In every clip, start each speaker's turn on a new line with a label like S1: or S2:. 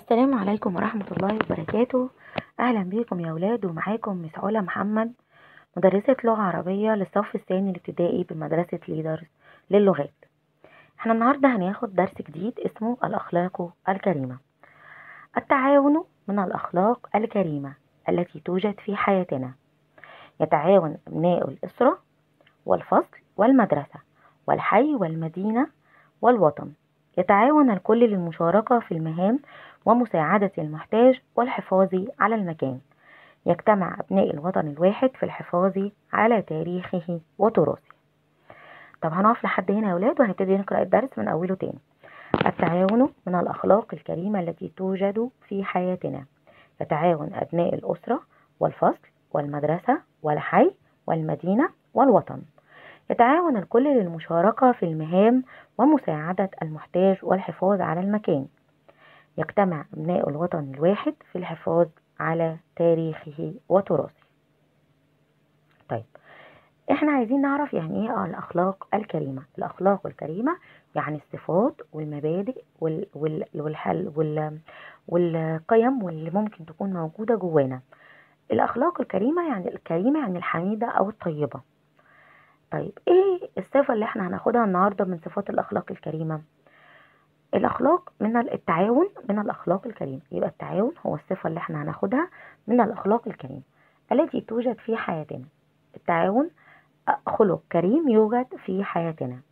S1: السلام عليكم ورحمة الله وبركاته أهلا بيكم يا أولاد ومعاكم مس علا محمد مدرسة لغة عربية للصف الثاني الابتدائي بمدرسة ليدرز للغات احنا النهاردة هناخد درس جديد اسمه الأخلاق الكريمة التعاون من الأخلاق الكريمة التي توجد في حياتنا يتعاون أبناء الأسرة والفصل والمدرسة والحي والمدينة والوطن يتعاون الكل للمشاركة في المهام ومساعدة المحتاج والحفاظ على المكان يجتمع أبناء الوطن الواحد في الحفاظ على تاريخه وتراثه طب هنقف لحد هنا يا ولاد وهنبتدي نقرأ الدرس من أوله تاني التعاون من الأخلاق الكريمة التي توجد في حياتنا يتعاون أبناء الأسرة والفصل والمدرسة والحي والمدينة والوطن يتعاون الكل للمشاركة في المهام ومساعدة المحتاج والحفاظ على المكان يجتمع أبناء الوطن الواحد في الحفاظ على تاريخه وتراثه طيب احنا عايزين نعرف يعني ايه الأخلاق الكريمة الأخلاق الكريمة يعني الصفات والمبادئ وال وال والحل وال والقيم واللي ممكن تكون موجودة جوانا الأخلاق الكريمة يعني الكريمة يعني الحميدة أو الطيبة طيب ايه الصفة اللي احنا هناخدها النهاردة من صفات الأخلاق الكريمة الأخلاق من التعاون من الأخلاق الكريمة يبقى التعاون هو الصفة اللي احنا هناخدها من الأخلاق الكريمة التي توجد في حياتنا التعاون خلق كريم يوجد في حياتنا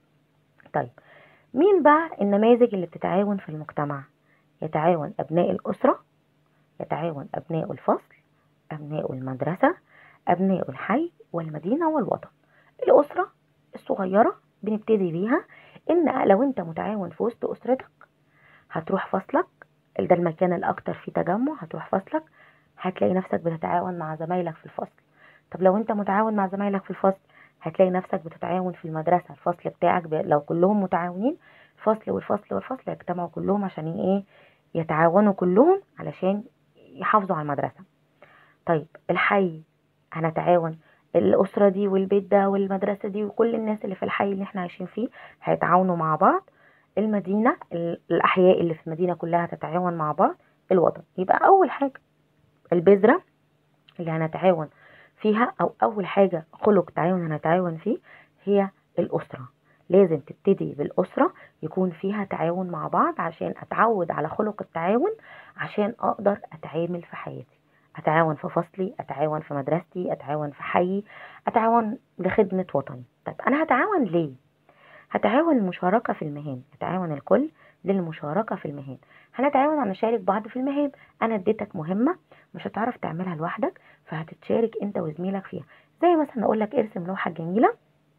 S1: طيب مين بقى النماذج اللي بتتعاون في المجتمع يتعاون أبناء الأسرة يتعاون أبناء الفصل أبناء المدرسة أبناء الحي والمدينة والوطن الأسرة الصغيرة بنبتدي بيها إن لو أنت متعاون في وسط أسرتك هتروح فصلك ده المكان الأكتر فيه تجمع هتروح فصلك هتلاقي نفسك بتتعاون مع زمايلك في الفصل طب لو أنت متعاون مع زمايلك في الفصل هتلاقي نفسك بتتعاون في المدرسة الفصل بتاعك لو كلهم متعاونين الفصل والفصل والفصل يجتمعوا كلهم عشان ايه يتعاونوا كلهم علشان يحافظوا على المدرسة طيب الحي هنتعاون الأسرة دي والبيت ده والمدرسة دي وكل الناس اللي في الحي اللي احنا عايشين فيه هيتعاونوا مع بعض المدينة الأحياء اللي في المدينة كلها هتتعاون مع بعض الوطن يبقى أول حاجة البذرة اللي هنتعاون فيها أو أول حاجة خلق تعاون هنتعاون فيه هي الأسرة لازم تبتدي بالأسرة يكون فيها تعاون مع بعض عشان أتعود على خلق التعاون عشان أقدر أتعامل في حياتي أتعاون في فصلي أتعاون في مدرستي أتعاون في حيي أتعاون لخدمة وطني طيب أنا هتعاون ليه؟ هتعاون المشاركة في المهام هتعاون الكل للمشاركة في المهام هنتعاون على نشارك بعض في المهام أنا اديتك مهمة مش هتعرف تعملها لوحدك فهتتشارك أنت وزميلك فيها زي مثلا أقول لك ارسم لوحة جميلة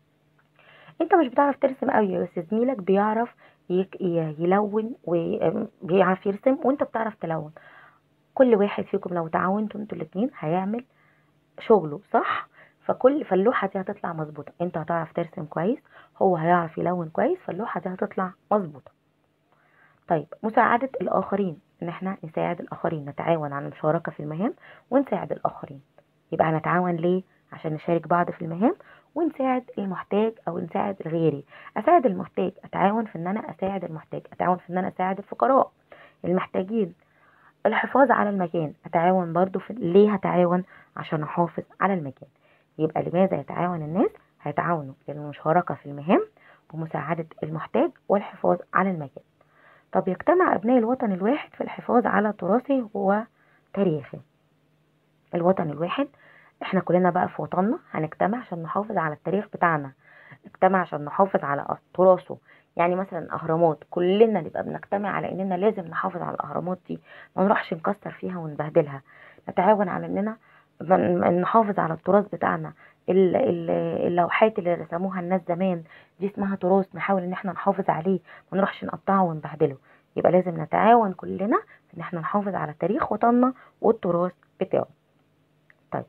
S1: أنت مش بتعرف ترسم قوي بس زميلك بيعرف يلون وبيعرف يرسم وأنت بتعرف تلون كل واحد فيكم لو تعاونتوا انتوا الاتنين هيعمل شغله صح فكل فاللوحة دي هتطلع مظبوطة انت هتعرف ترسم كويس هو هيعرف يلون كويس فاللوحة دي هتطلع مظبوطة طيب مساعدة الآخرين ان احنا نساعد الآخرين نتعاون على المشاركة في المهام ونساعد الآخرين يبقى هنتعاون ليه عشان نشارك بعض في المهام ونساعد المحتاج او نساعد غيري اساعد المحتاج اتعاون في ان انا اساعد المحتاج اتعاون في ان انا اساعد الفقراء المحتاجين الحفاظ على المكان اتعاون برضو في ليه هتعاون عشان احافظ على المكان يبقى لماذا يتعاون الناس هيتعاونوا للمشاركة في المهام ومساعدة المحتاج والحفاظ على المكان طب يجتمع أبناء الوطن الواحد في الحفاظ على تراثه وتاريخه الوطن الواحد احنا كلنا بقى في وطننا هنجتمع عشان نحافظ على التاريخ بتاعنا نجتمع عشان نحافظ على تراثه يعني مثلا اهرامات كلنا نبقى بنجتمع على اننا لازم نحافظ على الاهرامات دي ما نروحش نكسر فيها ونبهدلها نتعاون على اننا نحافظ على التراث بتاعنا اللوحات اللي رسموها الناس زمان دي اسمها تراث نحاول ان احنا نحافظ عليه ما نروحش نقطعه ونبهدله يبقى لازم نتعاون كلنا ان احنا نحافظ على تاريخ وطننا والتراث بتاعه طيب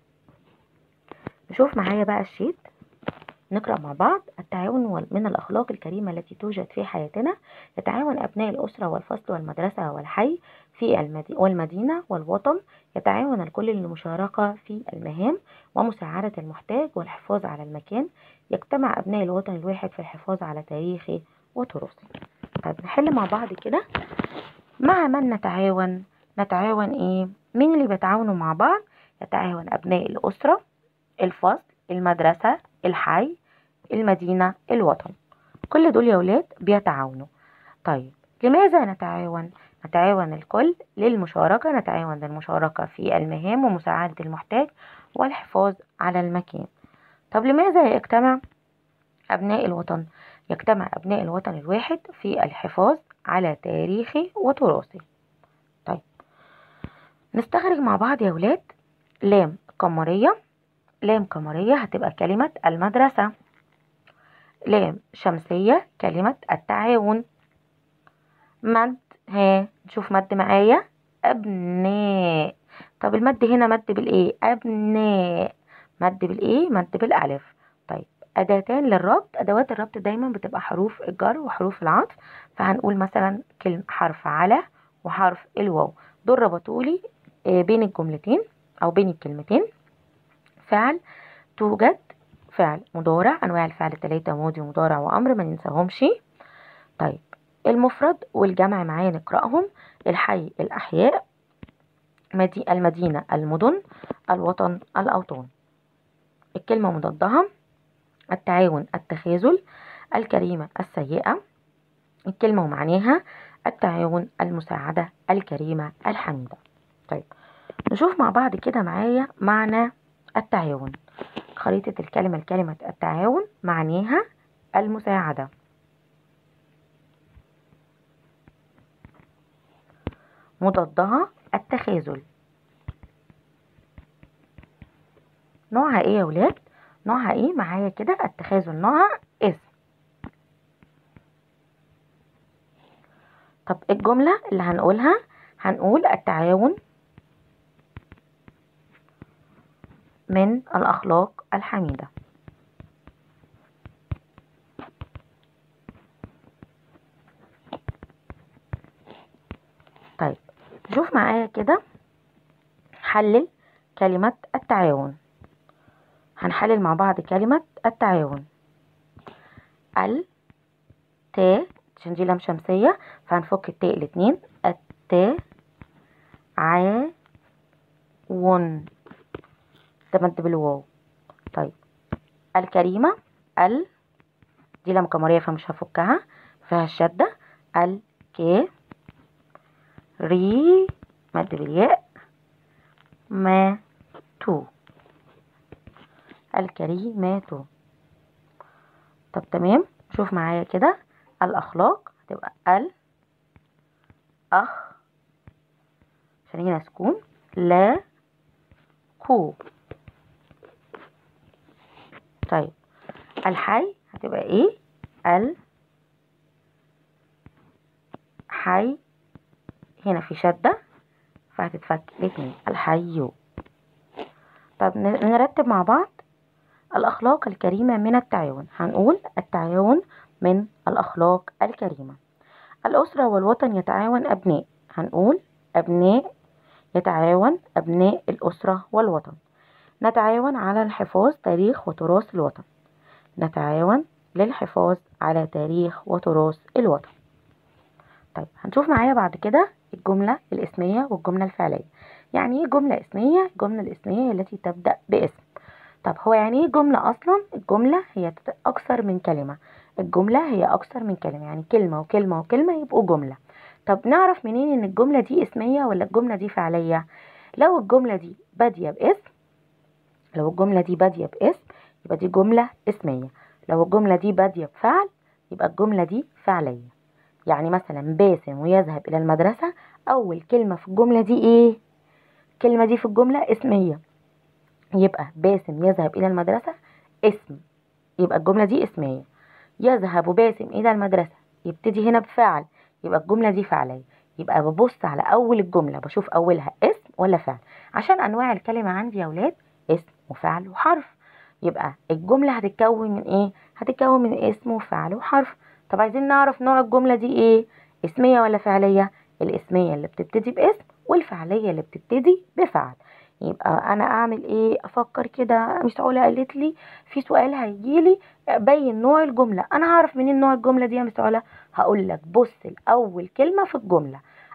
S1: نشوف معايا بقى الشيت نقرأ مع بعض التعاون من الأخلاق الكريمة التي توجد في حياتنا يتعاون أبناء الأسرة والفصل والمدرسة والحي في المدينة والمدينة والوطن يتعاون الكل للمشاركة في المهام ومساعدة المحتاج والحفاظ على المكان يجتمع أبناء الوطن الواحد في الحفاظ على تاريخه وتراثه طيب نحل مع بعض كده مع من نتعاون نتعاون ايه مين اللي بيتعاونوا مع بعض يتعاون ابناء الاسره الفصل المدرسه الحي المدينه الوطن كل دول يا ولاد بيتعاونوا طيب لماذا نتعاون نتعاون الكل للمشاركة نتعاون للمشاركة في المهام ومساعدة المحتاج والحفاظ على المكان طب لماذا يجتمع أبناء الوطن يجتمع أبناء الوطن الواحد في الحفاظ على تاريخه وتراثه طيب نستخرج مع بعض يا ولاد لام قمرية لام قمرية هتبقى كلمة المدرسة لام شمسية كلمة التعاون مد ها نشوف مد معايا أبناء طب المد هنا مد بالإيه أبناء مد بالإيه مد بالألف طيب أداتان للربط أدوات الربط دايما بتبقى حروف الجر وحروف العطف فهنقول مثلا كلمة حرف على وحرف الواو دول ربطولي بين الجملتين أو بين الكلمتين فعل توجد فعل مضارع أنواع الفعل التلاتة ماضي ومضارع وأمر ما ننساهمش طيب المفرد والجمع معايا نقرأهم الحي الأحياء مدي المدينة المدن الوطن الأوطان الكلمة مضادها التعاون التخاذل الكريمة السيئة الكلمة ومعناها التعاون المساعدة الكريمة الحميدة طيب نشوف مع بعض كده معايا معنى التعاون خريطة الكلمة الكلمة التعاون معناها المساعدة مضادها التخاذل نوعها ايه يا ولاد نوعها ايه معايا كده التخاذل نوعها اسم طب الجملة اللي هنقولها هنقول التعاون من الأخلاق الحميدة طيب شوف معايا كده حلل كلمة التعاون هنحلل مع بعض كلمة التعاون ال ت عشان دي لام شمسية فهنفك التاء الاتنين التا ع ون ده مد بالواو طيب الكريمة ال دي لام قمرية فمش هفكها فيها الشدة ال ك ري مد بالياء ما تو الكريمات طب تمام شوف معايا كده الأخلاق هتبقى ال أخ عشان هنا سكون لا كو طيب الحي هتبقى ايه ال حي هنا في شدة فهتتفك الاتنين الحي طب نرتب مع بعض الأخلاق الكريمة من التعاون هنقول التعاون من الأخلاق الكريمة الأسرة والوطن يتعاون أبناء هنقول أبناء يتعاون أبناء الأسرة والوطن نتعاون على الحفاظ تاريخ وتراث الوطن نتعاون للحفاظ على تاريخ وتراث الوطن طيب هنشوف معايا بعد كده الجملة الاسمية والجملة الفعلية يعني ايه جملة اسمية الجملة الاسمية التي تبدأ باسم طب هو يعني ايه جملة اصلا الجملة هي اكثر من كلمة الجملة هي اكثر من كلمة يعني كلمة وكلمة وكلمة يبقوا جملة طب نعرف منين ان الجملة دي اسمية ولا الجملة دي فعلية لو الجملة دي بادية باسم لو الجملة دي بادية باسم يبقى دي جملة اسمية لو الجملة دي بادية بفعل يبقى الجملة دي فعلية يعني مثلا باسم ويذهب إلى المدرسة أول كلمة في الجملة دي إيه؟ الكلمة دي في الجملة اسمية يبقى باسم يذهب إلى المدرسة اسم يبقى الجملة دي اسمية يذهب باسم إلى المدرسة يبتدي هنا بفعل يبقى الجملة دي فعلية يبقى ببص على أول الجملة بشوف أولها اسم ولا فعل عشان أنواع الكلمة عندي يا ولاد اسم وفعل وحرف يبقى الجملة هتتكون من إيه؟ هتتكون من اسم وفعل وحرف طب عايزين نعرف نوع الجملة دي ايه اسمية ولا فعلية الاسمية اللي بتبتدي باسم والفعلية اللي بتبتدي بفعل يبقى انا اعمل ايه افكر كده مش علا قالت لي في سؤال هيجيلي بين نوع الجملة انا هعرف منين نوع الجملة دي يا مس علا هقول لك بص الاول كلمة في الجملة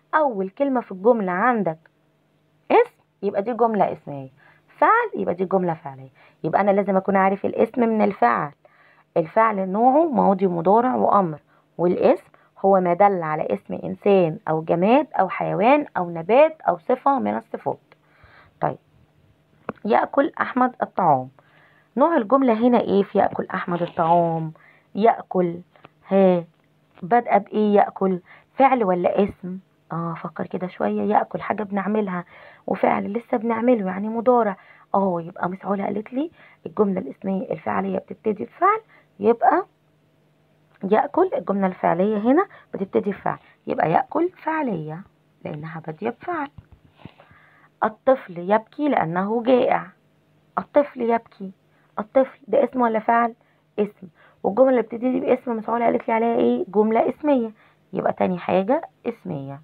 S1: اول كلمة في الجملة عندك اسم يبقى دي جملة اسمية فعل يبقى دي جملة فعلية يبقى انا لازم اكون عارف الاسم من الفعل الفعل نوعه ماضي ومضارع وامر والاسم هو ما دل على اسم انسان او جماد او حيوان او نبات او صفة من الصفات طيب يأكل احمد الطعام نوع الجملة هنا ايه في يأكل احمد الطعام يأكل ها بادئة بايه يأكل فعل ولا اسم اه فكر كده شوية يأكل حاجة بنعملها وفعل لسه بنعمله يعني مضارع اه يبقى مس علا قالت لي الجملة الاسمية الفعلية بتبتدي بفعل يبقى يأكل الجملة الفعلية هنا بتبتدي بفعل يبقى يأكل فعلية لأنها بادية بفعل الطفل يبكي لأنه جائع الطفل يبكي الطفل ده اسم ولا فعل اسم والجملة اللي بتبتدي باسم مسعولة قالت لي عليها ايه جملة اسمية يبقى تاني حاجة اسمية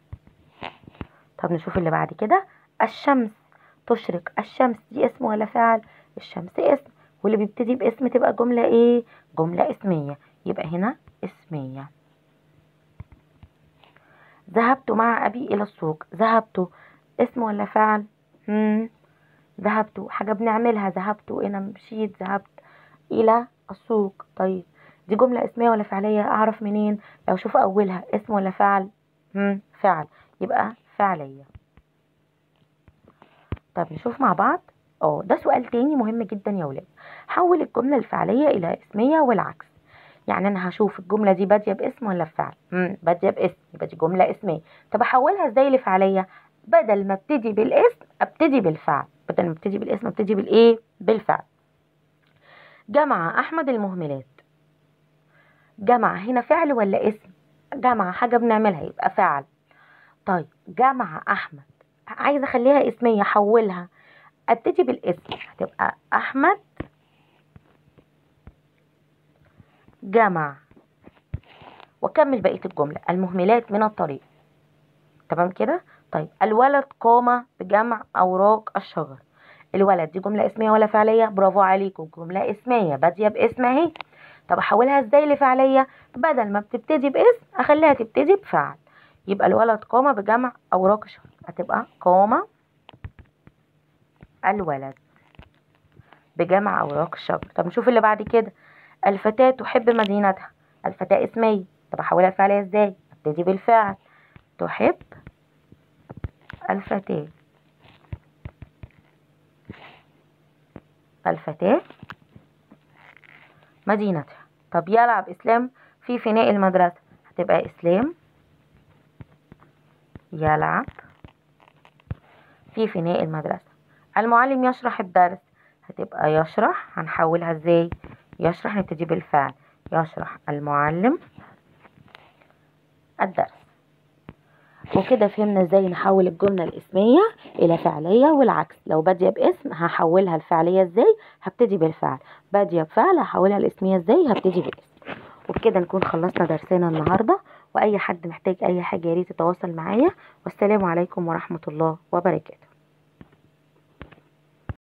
S1: طب نشوف اللي بعد كده الشمس تشرق الشمس دي اسم ولا فعل الشمس اسم واللي بيبتدي باسم تبقى جملة ايه جملة اسمية يبقى هنا اسمية ذهبت مع أبي إلى السوق ذهبت اسم ولا فعل مم. ذهبت حاجة بنعملها ذهبت أنا مشيت ذهبت إلى السوق طيب دي جملة اسمية ولا فعلية أعرف منين لو أشوف أولها اسم ولا فعل مم. فعل يبقى فعلية طب نشوف مع بعض اه ده سؤال تاني مهم جدا يا ولاد حول الجملة الفعلية إلى اسمية والعكس يعني أنا هشوف الجملة دي بادية باسم ولا بفعل امم بادية باسم يبقى دي جملة اسمية طب أحولها إزاي لفعلية بدل ما ابتدي بالاسم ابتدي بالفعل بدل ما ابتدي بالاسم ابتدي بالإيه بالفعل جمع أحمد المهملات جمع هنا فعل ولا اسم جمع حاجة بنعملها يبقى فعل طيب جمع أحمد عايزة أخليها اسمية حولها ابتدي بالاسم هتبقى أحمد جمع وكمل بقية الجملة المهملات من الطريق تمام كده طيب الولد قام بجمع أوراق الشجر الولد دي جملة اسمية ولا فعلية برافو عليكم جملة اسمية بادية باسم اهي طب احولها ازاي لفعلية بدل ما بتبتدي باسم اخليها تبتدي بفعل يبقى الولد قام بجمع أوراق الشجر هتبقى قام الولد بجمع أوراق الشجر طب نشوف اللي بعد كده الفتاة تحب مدينتها الفتاة اسمية طب احولها لفعلية ازاي ابتدي بالفعل تحب الفتاة الفتاة مدينتها طب يلعب إسلام في فناء المدرسة هتبقى إسلام يلعب في فناء المدرسة المعلم يشرح الدرس هتبقى يشرح هنحولها ازاي يشرح نبتدي بالفعل يشرح المعلم الدرس وكده فهمنا ازاي نحول الجملة الاسمية الى فعلية والعكس لو بادية باسم هحولها الفعلية ازاي هبتدي بالفعل بادية بفعل هحولها الاسمية ازاي هبتدي بالاسم وبكده نكون خلصنا درسنا النهاردة واي حد محتاج اي حاجة ياريت يتواصل معايا والسلام عليكم ورحمة الله وبركاته